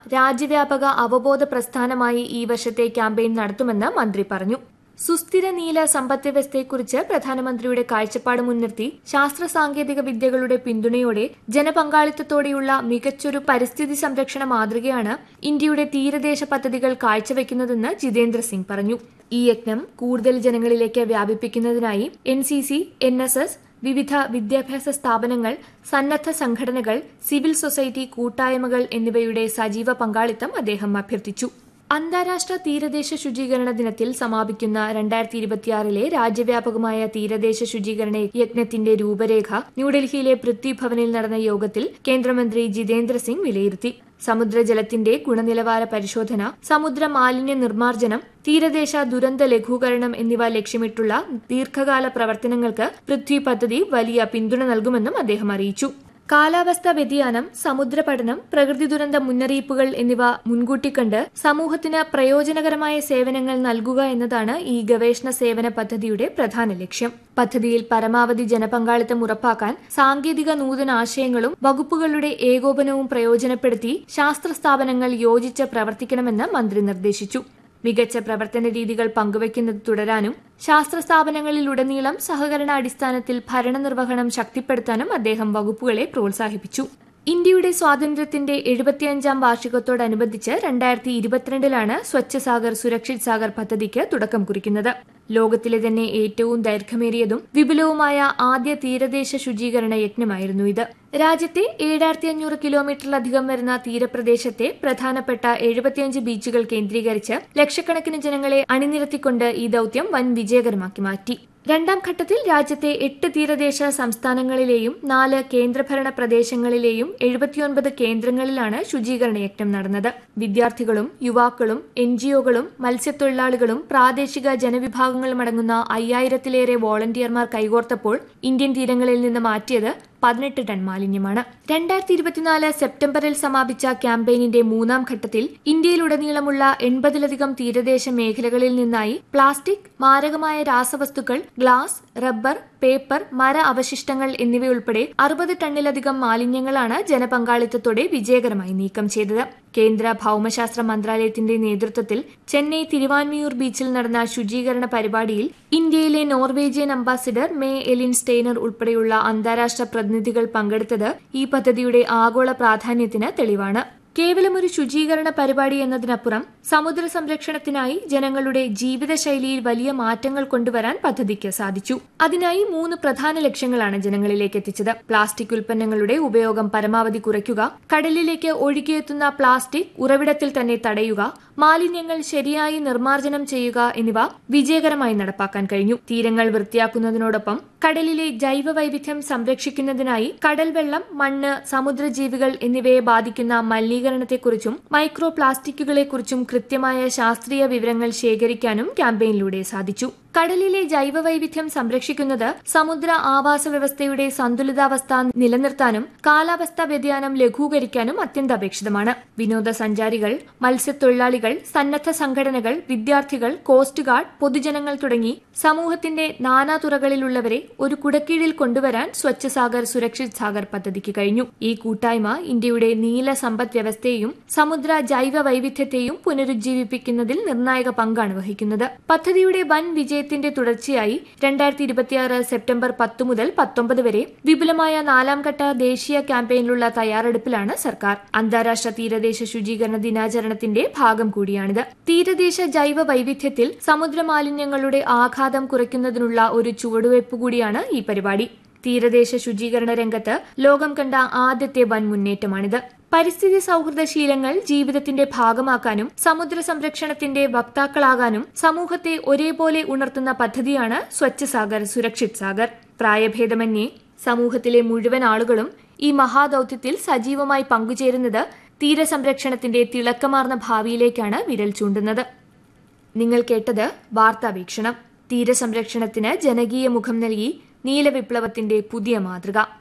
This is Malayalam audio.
രാജ്യവ്യാപക അവബോധ പ്രസ്ഥാനമായി ഈ വർഷത്തെ ക്യാമ്പയിൻ നടത്തുമെന്ന് മന്ത്രി പറഞ്ഞു സുസ്ഥിര നീല സമ്പദ്വ്യവസ്ഥയെക്കുറിച്ച് പ്രധാനമന്ത്രിയുടെ കാഴ്ചപ്പാട് മുൻനിർത്തി ശാസ്ത്ര സാങ്കേതിക വിദ്യകളുടെ പിന്തുണയോടെ ജനപങ്കാളിത്തത്തോടെയുള്ള മികച്ചൊരു പരിസ്ഥിതി സംരക്ഷണ മാതൃകയാണ് ഇന്ത്യയുടെ തീരദേശ പദ്ധതികൾ കാഴ്ചവെക്കുന്നതെന്ന് ജിതേന്ദ്ര സിംഗ് പറഞ്ഞു ഈ യജ്ഞം കൂടുതൽ ജനങ്ങളിലേക്ക് വ്യാപിപ്പിക്കുന്നതിനായി N C C N S S വിവിധ വിദ്യാഭ്യാസ സ്ഥാപനങ്ങൾ സന്നദ്ധ സംഘടനകൾ സിവിൽ സൊസൈറ്റി കൂട്ടായ്മകൾ എന്നിവയുടെ സജീവ പങ്കാളിത്തം അദ്ദേഹം അഭ്യർത്ഥിച്ചു അന്താരാഷ്ട്ര തീരദേശ ശുചീകരണ ദിനത്തിൽ സമാപിക്കുന്ന രണ്ടായിരത്തി ഇരുപത്തിയാറിലെ രാജ്യവ്യാപകമായ തീരദേശ ശുചീകരണ യജ്ഞത്തിന്റെ രൂപരേഖ ന്യൂഡൽഹിയിലെ പൃഥ്വി ഭവനിൽ നടന്ന യോഗത്തിൽ കേന്ദ്രമന്ത്രി ജിതേന്ദ്ര സിംഗ് വിലയിരുത്തി സമുദ്രജലത്തിന്റെ ഗുണനിലവാര പരിശോധന സമുദ്ര മാലിന്യ നിർമ്മാർജ്ജനം തീരദേശ ദുരന്ത ലഘൂകരണം എന്നിവ ലക്ഷ്യമിട്ടുള്ള ദീർഘകാല പ്രവർത്തനങ്ങൾക്ക് പൃഥ്വി പദ്ധതി വലിയ പിന്തുണ നൽകുമെന്നും അദ്ദേഹം അറിയിച്ചു കാലാവസ്ഥാ വ്യതിയാനം സമുദ്ര പഠനം പ്രകൃതി ദുരന്ത മുന്നറിയിപ്പുകൾ എന്നിവ മുൻകൂട്ടി കണ്ട് സമൂഹത്തിന് പ്രയോജനകരമായ സേവനങ്ങൾ നൽകുക എന്നതാണ് ഈ ഗവേഷണ സേവന പദ്ധതിയുടെ പ്രധാന ലക്ഷ്യം പദ്ധതിയിൽ പരമാവധി ജനപങ്കാളിത്തം ഉറപ്പാക്കാൻ സാങ്കേതിക നൂതന ആശയങ്ങളും വകുപ്പുകളുടെ ഏകോപനവും പ്രയോജനപ്പെടുത്തി ശാസ്ത്ര സ്ഥാപനങ്ങൾ യോജിച്ച് പ്രവർത്തിക്കണമെന്ന് മന്ത്രി നിർദ്ദേശിച്ചു മികച്ച പ്രവർത്തന രീതികൾ പങ്കുവയ്ക്കുന്നത് തുടരാനും ശാസ്ത്ര സ്ഥാപനങ്ങളിലുടനീളം സഹകരണ അടിസ്ഥാനത്തിൽ ഭരണനിർവഹണം ശക്തിപ്പെടുത്താനും അദ്ദേഹം വകുപ്പുകളെ പ്രോത്സാഹിപ്പിച്ചു ഇന്ത്യയുടെ സ്വാതന്ത്ര്യത്തിന്റെ എഴുപത്തിയഞ്ചാം വാർഷികത്തോടനുബന്ധിച്ച് രണ്ടായിരത്തി ഇരുപത്തിരണ്ടിലാണ് സ്വച്ഛ സാഗർ സുരക്ഷിത് സാഗർ പദ്ധതിക്ക് തുടക്കം കുറിക്കുന്നത് ലോകത്തിലെ തന്നെ ഏറ്റവും ദൈർഘ്യമേറിയതും വിപുലവുമായ ആദ്യ തീരദേശ ശുചീകരണ യജ്ഞമായിരുന്നു ഇത് രാജ്യത്തെ ഏഴായിരത്തി അഞ്ഞൂറ് കിലോമീറ്ററിലധികം വരുന്ന തീരപ്രദേശത്തെ പ്രധാനപ്പെട്ട എഴുപത്തിയഞ്ച് ബീച്ചുകൾ കേന്ദ്രീകരിച്ച് ലക്ഷക്കണക്കിന് ജനങ്ങളെ അണിനിരത്തിക്കൊണ്ട് ഈ ദൌത്യം വൻ വിജയകരമാക്കി മാറ്റി രണ്ടാം ഘട്ടത്തിൽ രാജ്യത്തെ എട്ട് തീരദേശ സംസ്ഥാനങ്ങളിലെയും നാല് കേന്ദ്രഭരണ പ്രദേശങ്ങളിലെയും എഴുപത്തിയൊൻപത് കേന്ദ്രങ്ങളിലാണ് ശുചീകരണ യജ്ഞം നടന്നത് വിദ്യാർത്ഥികളും യുവാക്കളും എൻജിഒകളും മത്സ്യത്തൊഴിലാളികളും പ്രാദേശിക ജനവിഭാഗങ്ങളും അടങ്ങുന്ന അയ്യായിരത്തിലേറെ വോളണ്ടിയർമാർ കൈകോർത്തപ്പോൾ ഇന്ത്യൻ തീരങ്ങളിൽ നിന്ന് മാറ്റിയത് പതിനെട്ട് ടൺ മാലിന്യമാണ് രണ്ടായിരത്തി ഇരുപത്തിനാല് സെപ്റ്റംബറിൽ സമാപിച്ച ക്യാമ്പയിനിന്റെ മൂന്നാം ഘട്ടത്തിൽ ഇന്ത്യയിലുടനീളമുള്ള എൺപതിലധികം തീരദേശ മേഖലകളിൽ നിന്നായി പ്ലാസ്റ്റിക് മാരകമായ രാസവസ്തുക്കൾ ഗ്ലാസ് റബ്ബർ പേപ്പർ മര അവശിഷ്ടങ്ങൾ എന്നിവയുൾപ്പെടെ അറുപത് ടണ്ണിലധികം മാലിന്യങ്ങളാണ് ജനപങ്കാളിത്തത്തോടെ വിജയകരമായി നീക്കം ചെയ്തത് കേന്ദ്ര ഭൌമശാസ്ത്ര മന്ത്രാലയത്തിന്റെ നേതൃത്വത്തിൽ ചെന്നൈ തിരുവാൻമിയൂർ ബീച്ചിൽ നടന്ന ശുചീകരണ പരിപാടിയിൽ ഇന്ത്യയിലെ Norwegian ambassador May Elin Stener ഉൾപ്പെടെയുള്ള അന്താരാഷ്ട്ര പ്രതിനിധികൾ പങ്കെടുത്തത് ഈ പദ്ധതിയുടെ ആഗോള പ്രാധാന്യത്തിന് തെളിവാണ് കേവലം ഒരു ശുചീകരണ പരിപാടി എന്നതിനപ്പുറം സമുദ്ര സംരക്ഷണത്തിനായി ജനങ്ങളുടെ ജീവിതശൈലിയിൽ വലിയ മാറ്റങ്ങൾ കൊണ്ടുവരാൻ പദ്ധതിക്ക് സാധിച്ചു അതിനായി മൂന്ന് പ്രധാന ലക്ഷ്യങ്ങളാണ് ജനങ്ങളിലേക്ക് എത്തിച്ചത് പ്ലാസ്റ്റിക് ഉൽപ്പന്നങ്ങളുടെ ഉപയോഗം പരമാവധി കുറയ്ക്കുക കടലിലേക്ക് ഒഴുകിയെത്തുന്ന പ്ലാസ്റ്റിക് ഉറവിടത്തിൽ തന്നെ തടയുക മാലിന്യങ്ങൾ ശരിയായി നിർമ്മാർജ്ജനം ചെയ്യുക എന്നിവ വിജയകരമായി നടപ്പാക്കാൻ കഴിഞ്ഞു തീരങ്ങൾ വൃത്തിയാക്കുന്നതിനോടൊപ്പം കടലിലെ ജൈവ വൈവിധ്യം സംരക്ഷിക്കുന്നതിനായി കടൽ വെള്ളം മണ്ണ് സമുദ്രജീവികൾ എന്നിവയെ ബാധിക്കുന്ന മലിനീകരണത്തെക്കുറിച്ചും മൈക്രോ പ്ലാസ്റ്റിക്കുകളെക്കുറിച്ചും കൃത്യമായ ശാസ്ത്രീയ വിവരങ്ങൾ ശേഖരിക്കാനും ക്യാമ്പയിനിലൂടെ സാധിച്ചു കടലിലെ ജൈവവൈവിധ്യം സംരക്ഷിക്കുന്നത് സമുദ്ര ആവാസ വ്യവസ്ഥയുടെ സന്തുലിതാവസ്ഥ നിലനിർത്താനും കാലാവസ്ഥാ വ്യതിയാനം ലഘൂകരിക്കാനും അത്യന്താപേക്ഷിതമാണ് വിനോദസഞ്ചാരികൾ മത്സ്യത്തൊഴിലാളികൾ സന്നദ്ധ സംഘടനകൾ വിദ്യാർത്ഥികൾ കോസ്റ്റ് ഗാർഡ് പൊതുജനങ്ങൾ തുടങ്ങി സമൂഹത്തിന്റെ നാനാതുറകളിലുള്ളവരെ ഒരു കുടക്കീഴിൽ കൊണ്ടുവരാൻ സ്വച്ഛ സാഗർ സുരക്ഷിത് സാഗർ പദ്ധതിക്ക് കഴിഞ്ഞു ഈ കൂട്ടായ്മ ഇന്ത്യയുടെ നീല സമ്പദ് വ്യവസ്ഥയെയും സമുദ്ര ജൈവ വൈവിധ്യത്തെയും പുനരുജ്ജീവിപ്പിക്കുന്നതിൽ നിർണായക പങ്കാണ് വഹിക്കുന്നത് പദ്ധതിയുടെ വൻ വിജയത്തിന്റെ തുടർച്ചയായി രണ്ടായിരത്തി ഇരുപത്തിയാറ് സെപ്റ്റംബർ പത്ത് മുതൽ പത്തൊമ്പത് വരെ വിപുലമായ നാലാം ഘട്ട ദേശീയ ക്യാമ്പയിനിലുള്ള തയ്യാറെടുപ്പിലാണ് സർക്കാർ അന്താരാഷ്ട്ര തീരദേശ ശുചീകരണ ദിനാചരണത്തിന്റെ ഭാഗം കൂടിയാണിത് തീരദേശ ജൈവ വൈവിധ്യത്തിൽ സമുദ്ര മാലിന്യങ്ങളുടെ ആഘാതം കുറയ്ക്കുന്നതിനുള്ള ഒരു ചുവടുവയ്പ് കൂടിയാണ് ഈ പരിപാടി തീരദേശ ശുചീകരണ രംഗത്ത് ലോകം കണ്ട ആദ്യത്തെ വൻ മുന്നേറ്റമാണിത് പരിസ്ഥിതി സൌഹൃദ ശീലങ്ങൾ ജീവിതത്തിന്റെ ഭാഗമാക്കാനും സമുദ്ര സംരക്ഷണത്തിന്റെ വക്താക്കളാകാനും സമൂഹത്തെ ഒരേപോലെ ഉണർത്തുന്ന പദ്ധതിയാണ് സ്വച്ഛ സാഗർ സുരക്ഷിത് സാഗർ പ്രായഭേദമന്യേ സമൂഹത്തിലെ മുഴുവൻ ആളുകളും ഈ മഹാദൌത്യത്തിൽ സജീവമായി പങ്കുചേരുന്നത് തീരസംരക്ഷണത്തിന്റെ തിളക്കമാർന്ന ഭാവിയിലേക്കാണ് വിരൽ ചൂണ്ടുന്നത് നിങ്ങൾ കേട്ടത് വാർത്താവീക്ഷണം തീരസംരക്ഷണത്തിന് ജനകീയ മുഖം നൽകി നീലവിപ്ലവത്തിന്റെ പുതിയ മാതൃക